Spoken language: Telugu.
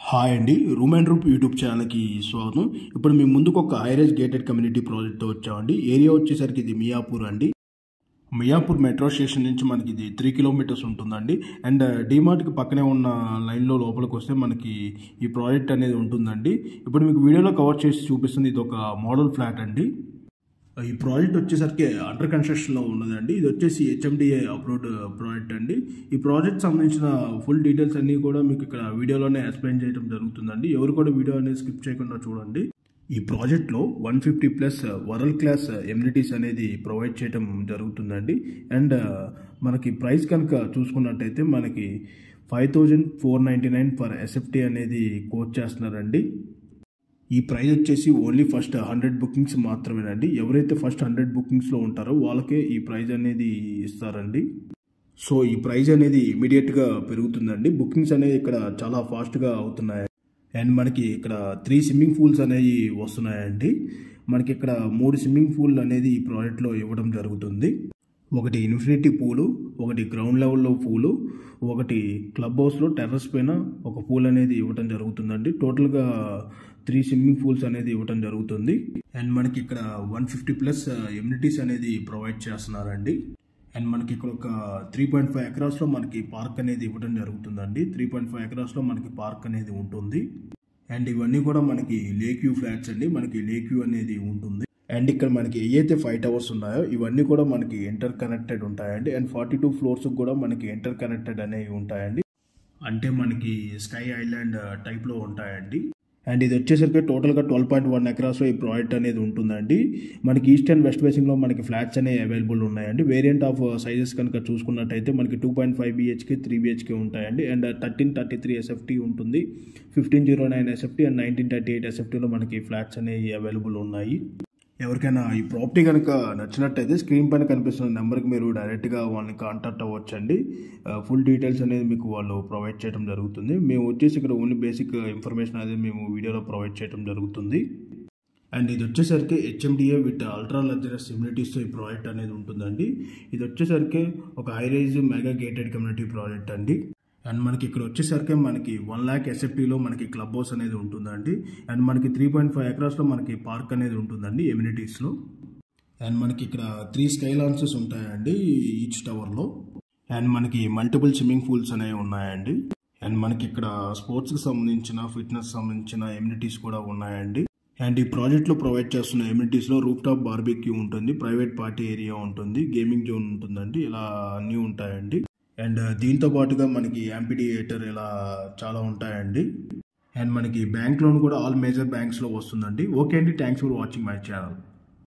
హాయ్ అండి రూమ్ అండ్ రూప్ యూట్యూబ్ ఛానల్కి స్వాగతం ఇప్పుడు మేము ముందుకు ఒక హైరేజ్ గేటెడ్ కమ్యూనిటీ ప్రాజెక్ట్తో వచ్చామండి ఏరియా వచ్చేసరికి ఇది మియాపూర్ అండి మియాపూర్ మెట్రో స్టేషన్ నుంచి మనకి ఇది త్రీ కిలోమీటర్స్ ఉంటుందండి అండ్ డిమార్ట్కి పక్కనే ఉన్న లైన్లో లోపలికి వస్తే మనకి ఈ ప్రాజెక్ట్ అనేది ఉంటుందండి ఇప్పుడు మీకు వీడియోలో కవర్ చేసి చూపిస్తుంది ఇది ఒక మోడల్ ఫ్లాట్ అండి ఈ ప్రాజెక్ట్ వచ్చేసరికి అండర్ కన్స్ట్రక్షన్లో ఉన్నదండి ఇది వచ్చేసి హెచ్ఎండిఏ అప్రూవ్డ్ ప్రాజెక్ట్ అండి ఈ ప్రాజెక్ట్ సంబంధించిన ఫుల్ డీటెయిల్స్ అన్నీ కూడా మీకు ఇక్కడ వీడియోలోనే ఎక్స్ప్లెయిన్ చేయడం జరుగుతుందండి ఎవరు కూడా వీడియో అనేది స్కిప్ చేయకుండా చూడండి ఈ ప్రాజెక్ట్లో one fifty plus world class amenities అనేది ప్రొవైడ్ చేయడం జరుగుతుందండి అండ్ మనకి ప్రైస్ కనుక చూసుకున్నట్టయితే మనకి five thousand four ninety nine for SFT అనేది కోచ్ చేస్తున్నారండి ఈ ప్రైస్ వచ్చేసి ఓన్లీ ఫస్ట్ హండ్రెడ్ బుకింగ్స్ మాత్రమేనండి ఎవరైతే ఫస్ట్ హండ్రెడ్ బుకింగ్స్లో ఉంటారో వాళ్ళకే ఈ ప్రైజ్ అనేది ఇస్తారండి సో ఈ ప్రైజ్ అనేది ఇమీడియట్గా పెరుగుతుందండి బుకింగ్స్ అనేవి ఇక్కడ చాలా ఫాస్ట్గా అవుతున్నాయి అండ్ మనకి ఇక్కడ త్రీ స్విమ్మింగ్ పూల్స్ అనేవి వస్తున్నాయండి మనకి ఇక్కడ మూడు స్విమ్మింగ్ పూల్ అనేది ఈ ప్రాజెక్ట్లో ఇవ్వడం జరుగుతుంది ఒకటి ఇన్ఫినిటీ పూలు ఒకటి గ్రౌండ్ లెవెల్లో పూలు ఒకటి క్లబ్ హౌస్లో టెర్రస్ పైన ఒక పూల్ అనేది ఇవ్వడం జరుగుతుందండి టోటల్గా త్రీ స్విమ్మింగ్ పూల్స్ అనేది ఇవ్వడం జరుగుతుంది అండ్ మనకి ఇక్కడ వన్ ఫిఫ్టీ ప్లస్ ఎమ్యూనిటీస్ అనేది ప్రొవైడ్ చేస్తున్నారండి అండ్ మనకి ఇక్కడ ఒక త్రీ పాయింట్ ఫైవ్ ఎకరాస్లో మనకి పార్క్ అనేది ఇవ్వడం జరుగుతుందండి త్రీ పాయింట్ ఫైవ్ ఎకరాస్లో మనకి పార్క్ అనేది ఉంటుంది అండ్ ఇవన్నీ కూడా మనకి లేక్ వ్యూ ఫ్లాట్స్ అండి మనకి లేక్ వ్యూ అనేది ఉంటుంది అండ్ ఇక్కడ మనకి ఏవైతే ఫైవ్ టవర్స్ ఉన్నాయో ఇవన్నీ కూడా మనకి ఇంటర్ కనెక్టెడ్ ఉంటాయండి అండ్ ఫార్టీ టూ ఫ్లోర్స్ కూడా మనకి ఇంటర్ కనెక్టెడ్ అనేవి ఉంటాయండి అంటే మనకి స్కై ఐలాండ్ టైప్లో ఉంటాయండి అండ్ ఇది వచ్చేసరికి టోటల్గా ట్వెల్వ్ పాయింట్ వన్ ఎకరాస్లో ఈ ప్రాజెక్ట్ అనేది ఉంటుందండి మనకి ఈస్ట్ అండ్ వెస్ట్ ఫేసింగ్లో మనకి ఫ్లాట్స్ అనేవి అవైలబుల్ ఉన్నాయండి వేరియంట్ ఆఫ్ సైజెస్ కనుక చూసుకున్నట్టయితే మనకి two point five BHK three BHK ఉంటాయండి and thirteen thirty three SFT ఉంటుంది fifteen zero nine SFT and nineteen thirty eight ఎస్ఎఫ్టీలో మనకి ఫ్లాట్స్ అనేవి అవైలబుల్ ఉన్నాయి ఎవరికైనా ఈ ప్రాపర్టీ కనుక నచ్చినట్టయితే స్క్రీన్ పైన కనిపిస్తున్న నెంబర్కి మీరు డైరెక్ట్గా వాళ్ళని కాంటాక్ట్ అవ్వచ్చండి ఫుల్ డీటెయిల్స్ అనేది మీకు వాళ్ళు ప్రొవైడ్ చేయడం జరుగుతుంది మేము వచ్చేసి ఇక్కడ ఓన్లీ బేసిక్ ఇన్ఫర్మేషన్ అనేది మేము వీడియోలో ప్రొవైడ్ చేయడం జరుగుతుంది అండ్ ఇది వచ్చేసరికి హెచ్ఎండిఏ విత్ అల్ట్రా లగ్జరస్ ఇమ్యూనిటీస్తో ఈ ప్రాజెక్ట్ అనేది ఉంటుందండి ఇది వచ్చేసరికి ఒక high rise mega gated community project అండి అండ్ మనకి ఇక్కడ వచ్చేసరికి మనకి వన్ ల్యాక్ ఎస్ఎఫ్టీలో మనకి క్లబ్ హౌస్ అనేది ఉంటుందండి అండ్ మనకి త్రీ పాయింట్ ఫైవ్ ఎకరాస్లో మనకి పార్క్ అనేది ఉంటుందండి ఎమ్యూనిటీస్లో అండ్ మనకి ఇక్కడ త్రీ స్కై లాంచెస్ ఉంటాయండి ఈచ్ టవర్లో అండ్ మనకి మల్టిపుల్ స్విమ్మింగ్ పూల్స్ అనేవి ఉన్నాయండి అండ్ మనకి ఇక్కడ స్పోర్ట్స్కి సంబంధించిన ఫిట్నెస్ సంబంధించిన ఎమ్యూనిటీస్ కూడా ఉన్నాయండి అండ్ ఈ ప్రాజెక్ట్లో ప్రొవైడ్ చేస్తున్న ఎమ్యూనిటీస్లో రూఫ్ టాప్ బార్బెక్యూ ఉంటుంది ప్రైవేట్ పార్టీ ఏరియా ఉంటుంది గేమింగ్ జోన్ ఉంటుందండి ఇలా అన్నీ ఉంటాయండి అండ్ దీంతో పాటుగా మనకి యాంపిడియేటర్ ఇలా చాలా ఉంటాయండి అండ్ మనకి బ్యాంక్ లోన్ కూడా ఆల్ మేజర్ బ్యాంక్స్లో వస్తుందండి ఓకే అండి thanks for watching my channel